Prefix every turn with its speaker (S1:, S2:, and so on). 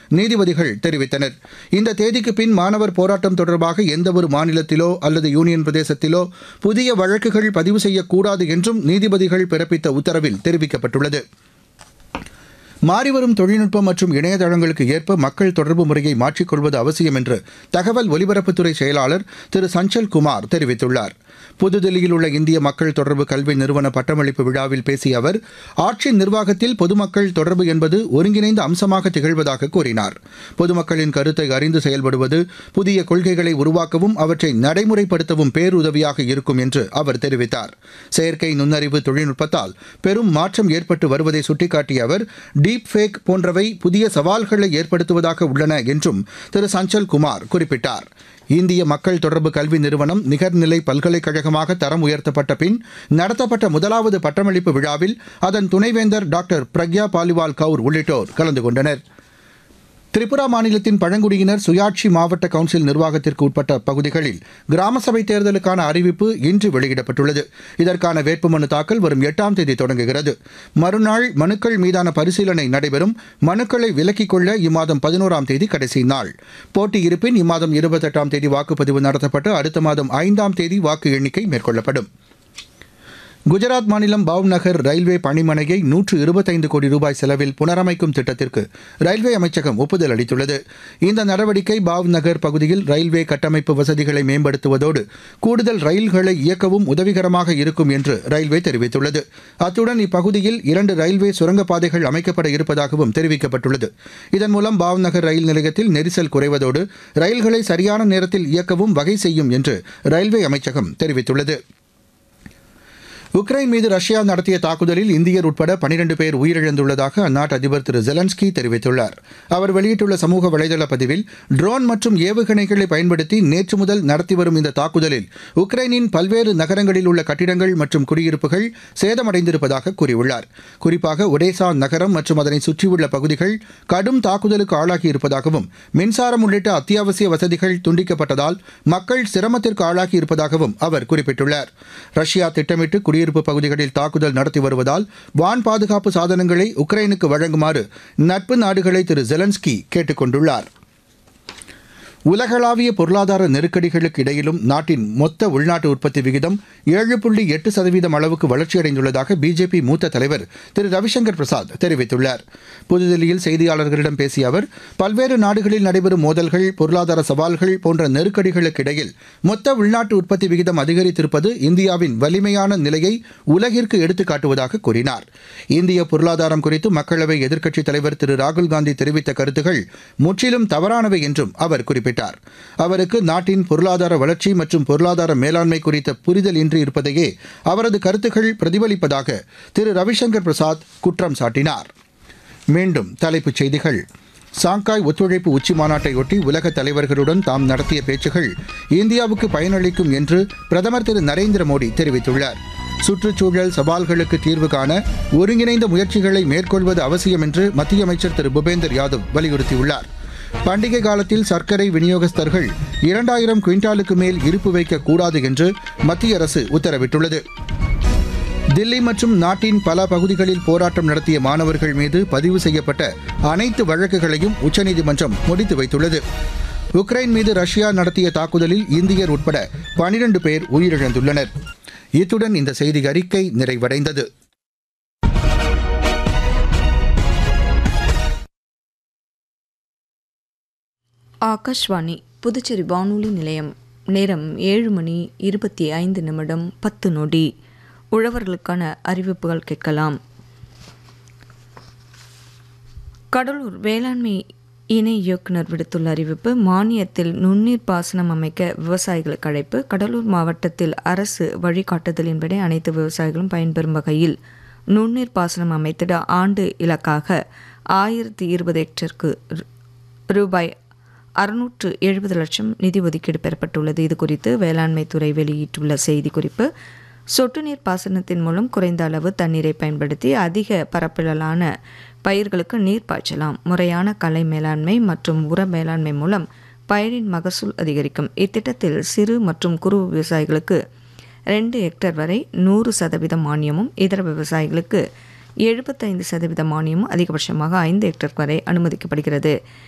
S1: நீதிபதிகள் தெரிவித்தனர் இந்த தேதிக்கு பின் மாணவர் போராட்டம் தொடர்பாக எந்தவொரு மாநிலத்திலோ அல்லது யூனியன் பிரதேசத்திலோ புதிய வழக்குகள் பதிவு செய்யக்கூடாது என்றும் நீதிபதிகள் பிறப்பித்த உத்தரவில் தெரிவிக்கப்பட்டுள்ளது மாறிவரும் தொழில்நுட்பம் மற்றும் இணையதளங்களுக்கு ஏற்ப மக்கள் தொடர்பு முறையை மாற்றிக்கொள்வது அவசியம் என்று தகவல் ஒலிபரப்புத்துறை செயலாளர் திரு சஞ்சல் குமார் தெரிவித்துள்ளார் புதுதில்லியில் உள்ள இந்திய மக்கள் தொடர்பு கல்வி நிறுவன பட்டமளிப்பு விழாவில் பேசிய அவர் ஆட்சி நிர்வாகத்தில் பொதுமக்கள் தொடர்பு என்பது ஒருங்கிணைந்த அம்சமாக திகழ்வதாக கூறினார் பொதுமக்களின் கருத்தை அறிந்து செயல்படுவது புதிய கொள்கைகளை உருவாக்கவும் அவற்றை நடைமுறைப்படுத்தவும் பேருதவியாக இருக்கும் என்று அவர் தெரிவித்தார் செயற்கை நுண்ணறிவு தொழில்நுட்பத்தால் பெரும் மாற்றம் ஏற்பட்டு வருவதை சுட்டிக்காட்டிய அவர் டீப் ஃபேக் போன்றவை புதிய சவால்களை ஏற்படுத்துவதாக உள்ளன என்றும் திரு சஞ்சல் குமார் குறிப்பிட்டார் இந்திய மக்கள் தொடர்பு கல்வி நிறுவனம் நிகர்நிலை பல்கலைக்கழகமாக தரம் உயர்த்தப்பட்ட பின் நடத்தப்பட்ட முதலாவது பட்டமளிப்பு விழாவில் அதன் துணைவேந்தர் டாக்டர் பிரக்யா பாலிவால் கவுர் உள்ளிட்டோர் கலந்து கொண்டனர் திரிபுரா மாநிலத்தின் பழங்குடியினர் சுயாட்சி மாவட்ட கவுன்சில் நிர்வாகத்திற்கு உட்பட்ட பகுதிகளில் கிராம சபை தேர்தலுக்கான அறிவிப்பு இன்று வெளியிடப்பட்டுள்ளது இதற்கான வேட்புமனு தாக்கல் வரும் எட்டாம் தேதி தொடங்குகிறது மறுநாள் மனுக்கள் மீதான பரிசீலனை நடைபெறும் மனுக்களை விலக்கிக் கொள்ள இம்மாதம் பதினோராம் தேதி கடைசி நாள் போட்டி இருப்பின் இம்மாதம் இருபத்தெட்டாம் தேதி வாக்குப்பதிவு நடத்தப்பட்டு அடுத்த மாதம் ஐந்தாம் தேதி வாக்கு எண்ணிக்கை மேற்கொள்ளப்படும் குஜராத் மாநிலம் பாவ்நகர் ரயில்வே பணிமனையை நூற்று இருபத்தைந்து கோடி ரூபாய் செலவில் புனரமைக்கும் திட்டத்திற்கு ரயில்வே அமைச்சகம் ஒப்புதல் அளித்துள்ளது இந்த நடவடிக்கை பாவ்நகர் பகுதியில் ரயில்வே கட்டமைப்பு வசதிகளை மேம்படுத்துவதோடு கூடுதல் ரயில்களை இயக்கவும் உதவிகரமாக இருக்கும் என்று ரயில்வே தெரிவித்துள்ளது அத்துடன் இப்பகுதியில் இரண்டு ரயில்வே சுரங்கப்பாதைகள் அமைக்கப்பட இருப்பதாகவும் தெரிவிக்கப்பட்டுள்ளது இதன் மூலம் பாவ்நகர் ரயில் நிலையத்தில் நெரிசல் குறைவதோடு ரயில்களை சரியான நேரத்தில் இயக்கவும் வகை செய்யும் என்று ரயில்வே அமைச்சகம் தெரிவித்துள்ளது உக்ரைன் மீது ரஷ்யா நடத்திய தாக்குதலில் இந்தியர் உட்பட பனிரண்டு பேர் உயிரிழந்துள்ளதாக அந்நாட்டு அதிபர் திரு ஜெலன்ஸ்கி தெரிவித்துள்ளார் அவர் வெளியிட்டுள்ள சமூக வலைதள பதிவில் ட்ரோன் மற்றும் ஏவுகணைகளை பயன்படுத்தி நேற்று முதல் நடத்தி வரும் இந்த தாக்குதலில் உக்ரைனின் பல்வேறு நகரங்களில் உள்ள கட்டிடங்கள் மற்றும் குடியிருப்புகள் சேதமடைந்திருப்பதாக கூறியுள்ளார் குறிப்பாக ஒடேசா நகரம் மற்றும் அதனை சுற்றியுள்ள பகுதிகள் கடும் தாக்குதலுக்கு ஆளாகி இருப்பதாகவும் மின்சாரம் உள்ளிட்ட அத்தியாவசிய வசதிகள் துண்டிக்கப்பட்டதால் மக்கள் சிரமத்திற்கு ஆளாகி இருப்பதாகவும் அவர் குறிப்பிட்டுள்ளார் ரஷ்யா திட்டமிட்டு குடியிருப்பு பகுதிகளில் தாக்குதல் நடத்தி வருவதால் வான் பாதுகாப்பு சாதனங்களை உக்ரைனுக்கு வழங்குமாறு நட்பு நாடுகளை திரு ஜெலன்ஸ்கி கேட்டுக் கொண்டுள்ளார் உலகளாவிய பொருளாதார நெருக்கடிகளுக்கு இடையிலும் நாட்டின் மொத்த உள்நாட்டு உற்பத்தி விகிதம் ஏழு புள்ளி எட்டு சதவீதம் அளவுக்கு வளர்ச்சியடைந்துள்ளதாக பிஜேபி மூத்த தலைவர் திரு ரவிசங்கர் பிரசாத் தெரிவித்துள்ளார் புதுதில்லியில் செய்தியாளர்களிடம் பேசிய அவர் பல்வேறு நாடுகளில் நடைபெறும் மோதல்கள் பொருளாதார சவால்கள் போன்ற நெருக்கடிகளுக்கு இடையில் மொத்த உள்நாட்டு உற்பத்தி விகிதம் அதிகரித்திருப்பது இந்தியாவின் வலிமையான நிலையை உலகிற்கு எடுத்துக்காட்டுவதாக கூறினார் இந்திய பொருளாதாரம் குறித்து மக்களவை எதிர்க்கட்சித் தலைவர் திரு ராகுல்காந்தி தெரிவித்த கருத்துகள் முற்றிலும் தவறானவை என்றும் அவர் குறிப்பிட்டார் அவருக்கு நாட்டின் பொருளாதார வளர்ச்சி மற்றும் பொருளாதார மேலாண்மை குறித்த புரிதல் இன்றி இருப்பதையே அவரது கருத்துக்கள் பிரதிபலிப்பதாக திரு ரவிசங்கர் பிரசாத் குற்றம் சாட்டினார் மீண்டும் தலைப்புச் செய்திகள் சாங்காய் ஒத்துழைப்பு உச்சி மாநாட்டையொட்டி உலக தலைவர்களுடன் தாம் நடத்திய பேச்சுகள் இந்தியாவுக்கு பயனளிக்கும் என்று பிரதமர் திரு நரேந்திர மோடி தெரிவித்துள்ளார் சுற்றுச்சூழல் சவால்களுக்கு தீர்வு காண ஒருங்கிணைந்த முயற்சிகளை மேற்கொள்வது அவசியம் என்று மத்திய அமைச்சர் திரு பூபேந்தர் யாதவ் வலியுறுத்தியுள்ளார் பண்டிகை காலத்தில் சர்க்கரை விநியோகஸ்தர்கள் இரண்டாயிரம் குவிண்டாலுக்கு மேல் இருப்பு வைக்கக்கூடாது என்று மத்திய அரசு உத்தரவிட்டுள்ளது தில்லி மற்றும் நாட்டின் பல பகுதிகளில் போராட்டம் நடத்திய மாணவர்கள் மீது பதிவு செய்யப்பட்ட அனைத்து வழக்குகளையும் உச்சநீதிமன்றம் முடித்து வைத்துள்ளது உக்ரைன் மீது ரஷ்யா நடத்திய தாக்குதலில் இந்தியர் உட்பட பனிரண்டு பேர் உயிரிழந்துள்ளனர் இத்துடன் இந்த செய்தி அறிக்கை நிறைவடைந்தது
S2: ஆகாஷ்வாணி புதுச்சேரி வானொலி நிலையம் நேரம் ஏழு மணி இருபத்தி ஐந்து நிமிடம் பத்து நொடி உழவர்களுக்கான அறிவிப்புகள் கேட்கலாம் கடலூர் வேளாண்மை இணை இயக்குனர் விடுத்துள்ள அறிவிப்பு மானியத்தில் நுண்ணீர் பாசனம் அமைக்க விவசாயிகளுக்கு அழைப்பு கடலூர் மாவட்டத்தில் அரசு வழிகாட்டுதலின்படி அனைத்து விவசாயிகளும் பயன்பெறும் வகையில் நுண்ணீர் பாசனம் அமைத்திட ஆண்டு இலக்காக ஆயிரத்தி இருபது ஹெக்டருக்கு ரூபாய் அறுநூற்று எழுபது லட்சம் நிதி ஒதுக்கீடு பெறப்பட்டுள்ளது இது குறித்து வேளாண்மை துறை வெளியிட்டுள்ள செய்திக்குறிப்பு சொட்டு நீர் பாசனத்தின் மூலம் குறைந்த அளவு தண்ணீரை பயன்படுத்தி அதிக பரப்பிலான பயிர்களுக்கு நீர் பாய்ச்சலாம் முறையான கலை மேலாண்மை மற்றும் உர மேலாண்மை மூலம் பயிரின் மகசூல் அதிகரிக்கும் இத்திட்டத்தில் சிறு மற்றும் குறு விவசாயிகளுக்கு ரெண்டு ஹெக்டேர் வரை நூறு சதவீதம் மானியமும் இதர விவசாயிகளுக்கு எழுபத்தைந்து சதவீத மானியமும் அதிகபட்சமாக ஐந்து ஹெக்டேர் வரை அனுமதிக்கப்படுகிறது